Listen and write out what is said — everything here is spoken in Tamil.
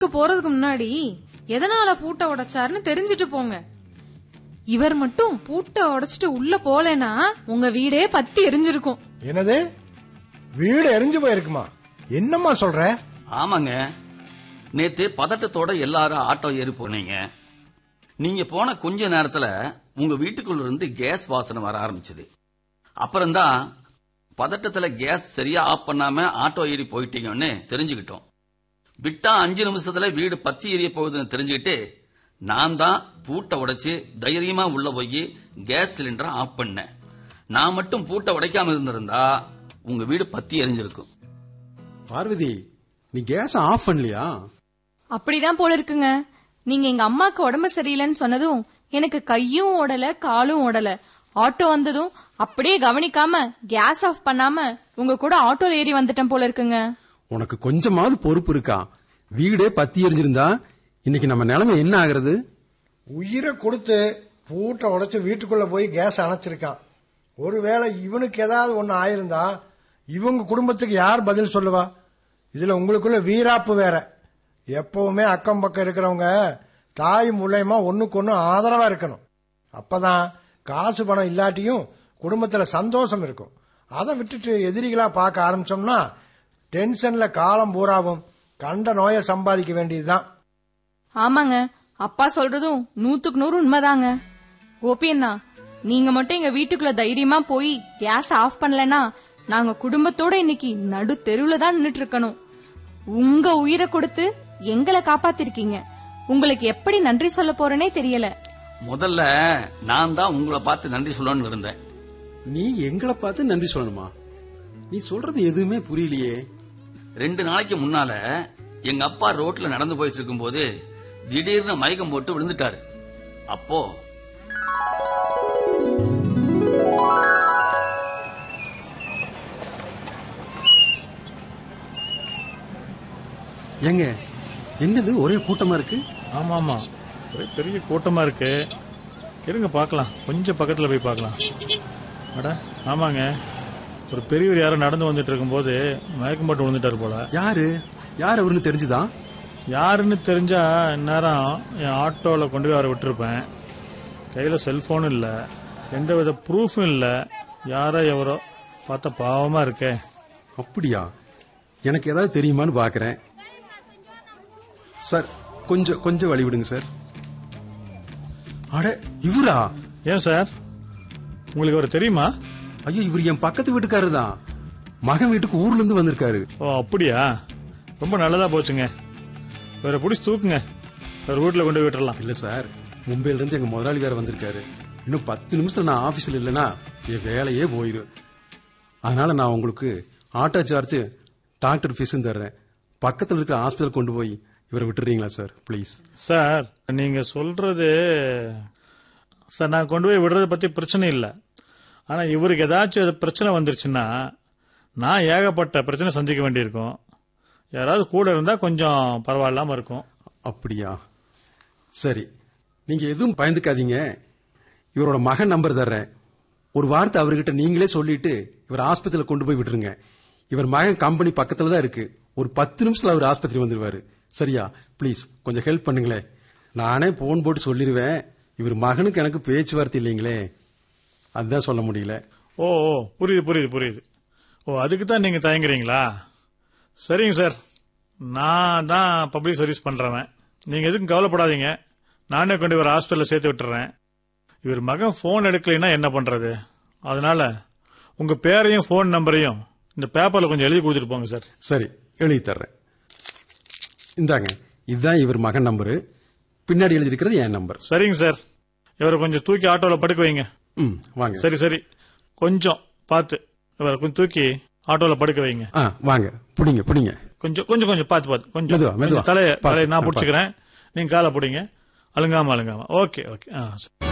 போறதுக்கு முன்னாடி எதனால பூட்டை உடைச்சாருன்னு தெரிஞ்சுட்டு போங்க இவர் மட்டும் பூட்டை உடைச்சிட்டு உள்ள போலேனா உங்க வீடே பத்தி எரிஞ்சிருக்கும் என்னது வீடு எரிஞ்சு போயிருக்குமா என்னம்மா சொல்ற ஆமாங்க நேத்து பதட்டத்தோட எல்லாரும் ஆட்டோ ஏறி போனீங்க நீங்க போன கொஞ்ச நேரத்துல உங்க வீட்டுக்குள்ள இருந்து கேஸ் வாசனை வர ஆரம்பிச்சது அப்புறம்தான் பதட்டத்துல கேஸ் சரியா ஆஃப் பண்ணாம ஆட்டோ ஏறி போயிட்டீங்கன்னு தெரிஞ்சுக்கிட்டோம் விட்டா அஞ்சு நிமிஷத்துல வீடு பத்தி எரிய போகுதுன்னு தெரிஞ்சுக்கிட்டு நான் தான் பூட்டை உடைச்சு தைரியமா உள்ள போய் கேஸ் சிலிண்டரை ஆஃப் பண்ணேன் நான் மட்டும் பூட்டை உடைக்காம இருந்திருந்தா உங்க வீடு பத்தி எரிஞ்சிருக்கும் பார்வதி நீ கேஸ் ஆஃப் பண்ணலையா அப்படிதான் போல இருக்குங்க நீங்க எங்க அம்மாக்கு உடம்பு சரியில்லைன்னு சொன்னதும் எனக்கு கையும் ஓடல காலும் ஓடல ஆட்டோ வந்ததும் அப்படியே கவனிக்காம கேஸ் ஆஃப் பண்ணாம உங்க கூட ஆட்டோல ஏறி வந்துட்டேன் போல இருக்குங்க உனக்கு கொஞ்சமாவது பொறுப்பு இருக்கா வீடே பத்தி எரிஞ்சிருந்தா இன்னைக்கு நம்ம நிலைமை என்ன ஆகுறது உயிரை கொடுத்து பூட்டை உடைச்சு வீட்டுக்குள்ள போய் கேஸ் அணைச்சிருக்கான் ஒருவேளை இவனுக்கு ஏதாவது ஒண்ணு ஆயிருந்தா இவங்க குடும்பத்துக்கு யார் பதில் சொல்லுவா இதுல உங்களுக்குள்ள வீராப்பு வேற எப்பவுமே அக்கம் பக்கம் இருக்கிறவங்க தாய் மூலயமா ஒண்ணுக்கு ஒண்ணு ஆதரவா இருக்கணும் அப்பதான் காசு பணம் இல்லாட்டியும் குடும்பத்துல சந்தோஷம் இருக்கும் அதை விட்டுட்டு எதிரிகளா பார்க்க ஆரம்பிச்சோம்னா டென்ஷன்ல காலம் பூராவும் கண்ட நோயை சம்பாதிக்க வேண்டியதுதான் ஆமாங்க அப்பா சொல்றதும் நூத்துக்கு நூறு உண்மைதாங்க கோபி அண்ணா நீங்க மட்டும் எங்க வீட்டுக்குள்ள தைரியமா போய் கேஸ் ஆஃப் பண்ணலனா நாங்க குடும்பத்தோட இன்னைக்கு நடு தெருவுல தான் நின்னுட்டு இருக்கணும் உங்க உயிரை கொடுத்து எங்களை காப்பாத்திருக்கீங்க உங்களுக்கு எப்படி நன்றி சொல்ல போறேனே தெரியல முதல்ல நான் தான் உங்களை பார்த்து நன்றி சொல்லணும்னு இருந்தேன் நீ எங்களை பார்த்து நன்றி சொல்லணுமா நீ சொல்றது எதுவுமே புரியலையே ரெண்டு நாளைக்கு முன்னால எங்க அப்பா ரோட்ல நடந்து போயிட்டு இருக்கும்போது திடீர்னு மயக்கம் போட்டு விழுந்துட்டாரு அப்போ ஏங்க என்னது ஒரே கூட்டமா இருக்கு ஆமா ஆமா ஒரே பெரிய கூட்டமா இருக்கு இருங்க பார்க்கலாம் கொஞ்சம் பக்கத்துல போய் பார்க்கலாம் அட ஆமாங்க ஒரு பெரியவர் யாரோ நடந்து வந்துட்டு இருக்கும்போது மயக்கம் போட்டு விழுந்துட்டாரு போல யாரு யார் அவருன்னு தெரிஞ்சுதா யாருன்னு தெரிஞ்சா இந்நேரம் என் ஆட்டோல கொண்டு போய் அவரை விட்டுருப்பேன் கையில செல்போனும் இல்ல எந்த வித ப்ரூஃபும் இல்ல யாரோ எவரோ பார்த்தா பாவமா இருக்கே அப்படியா எனக்கு ஏதாவது தெரியுமான்னு பாக்குறேன் சார் கொஞ்சம் கொஞ்சம் வழி விடுங்க சார் அட இவரா ஏன் சார் உங்களுக்கு அவர் தெரியுமா ஐயோ இவர் என் பக்கத்து வீட்டுக்காரர் தான் மகன் வீட்டுக்கு ஊர்ல இருந்து வந்திருக்காரு ஓ அப்படியா ரொம்ப நல்லதா போச்சுங்க வேற பிடிச்சி தூக்குங்க வேற வீட்டுல கொண்டு போய் விட்டுறலாம் இல்ல சார் மும்பைல இருந்து எங்க முதலாளி வேற வந்திருக்காரு இன்னும் பத்து நிமிஷம் நான் ஆபீஸ்ல இல்லைன்னா என் வேலையே போயிரும் அதனால நான் உங்களுக்கு ஆட்டோ சார்ஜ் டாக்டர் ஃபீஸும் தர்றேன் பக்கத்துல இருக்கிற ஹாஸ்பிட்டல் கொண்டு போய் இவரை விட்டுறீங்களா சார் ப்ளீஸ் சார் நீங்க சொல்றது சார் நான் கொண்டு போய் விடுறத பத்தி பிரச்சனை இல்லை ஆனா இவருக்கு ஏதாச்சும் அது பிரச்சனை வந்துருச்சுன்னா நான் ஏகப்பட்ட பிரச்சனை சந்திக்க வேண்டியிருக்கும் யாராவது கூட இருந்தா கொஞ்சம் பரவாயில்லாம இருக்கும் அப்படியா சரி நீங்க எதுவும் பயந்துக்காதீங்க இவரோட மகன் நம்பர் தர்றேன் ஒரு வார்த்தை அவர்கிட்ட நீங்களே சொல்லிட்டு இவர் ஆஸ்பத்திரியில கொண்டு போய் விட்டுருங்க இவர் மகன் கம்பெனி பக்கத்துல தான் இருக்கு ஒரு பத்து நிமிஷத்துல அவர் ஆஸ்பத்திரி வந்துருவாரு சரியா ப்ளீஸ் கொஞ்சம் ஹெல்ப் பண்ணுங்களேன் நானே போன் போட்டு சொல்லிடுவேன் இவர் மகனுக்கு எனக்கு பேச்சுவார்த்தை இல்லைங்களே அதுதான் சொல்ல முடியல ஓ ஓ புரியுது புரியுது புரியுது ஓ அதுக்கு தான் நீங்க தயங்குறீங்களா சரிங்க சார் நான் தான் பப்ளிக் சர்வீஸ் பண்றவன் நீங்க எதுக்கும் கவலைப்படாதீங்க நானே கொண்டு இவர் ஹாஸ்பிட்டல்ல சேர்த்து விட்டுறேன் இவர் மகன் ஃபோன் எடுக்கலைன்னா என்ன பண்றது அதனால உங்க பேரையும் ஃபோன் நம்பரையும் இந்த பேப்பர்ல கொஞ்சம் எழுதி கொடுத்துட்டு போங்க சார் சரி எழுதி தர்றேன் இந்தாங்க இதுதான் இவர் மகன் நம்பரு பின்னாடி எழுதியிருக்கிறது என் நம்பர் சரிங்க சார் இவரை கொஞ்சம் தூக்கி ஆட்டோல படுக்க வைங்க ம் வாங்க சரி சரி கொஞ்சம் பார்த்து இவரை கொஞ்சம் தூக்கி ஆட்டோல படுக்க வைங்க ஆ வாங்க பிடிங்க பிடிங்க கொஞ்சம் கொஞ்சம் கொஞ்சம் பார்த்து பார்த்து கொஞ்சம் மெதுவா, மெதுவா. கொஞ்சம் தலைய பார்த்து, தலையை நான் ஆ, பிடிச்சிக்கிறேன் நீங்க காலை பிடிங்க அழுங்காம அழுங்காம ஓகே ஓகே ஆ சரி.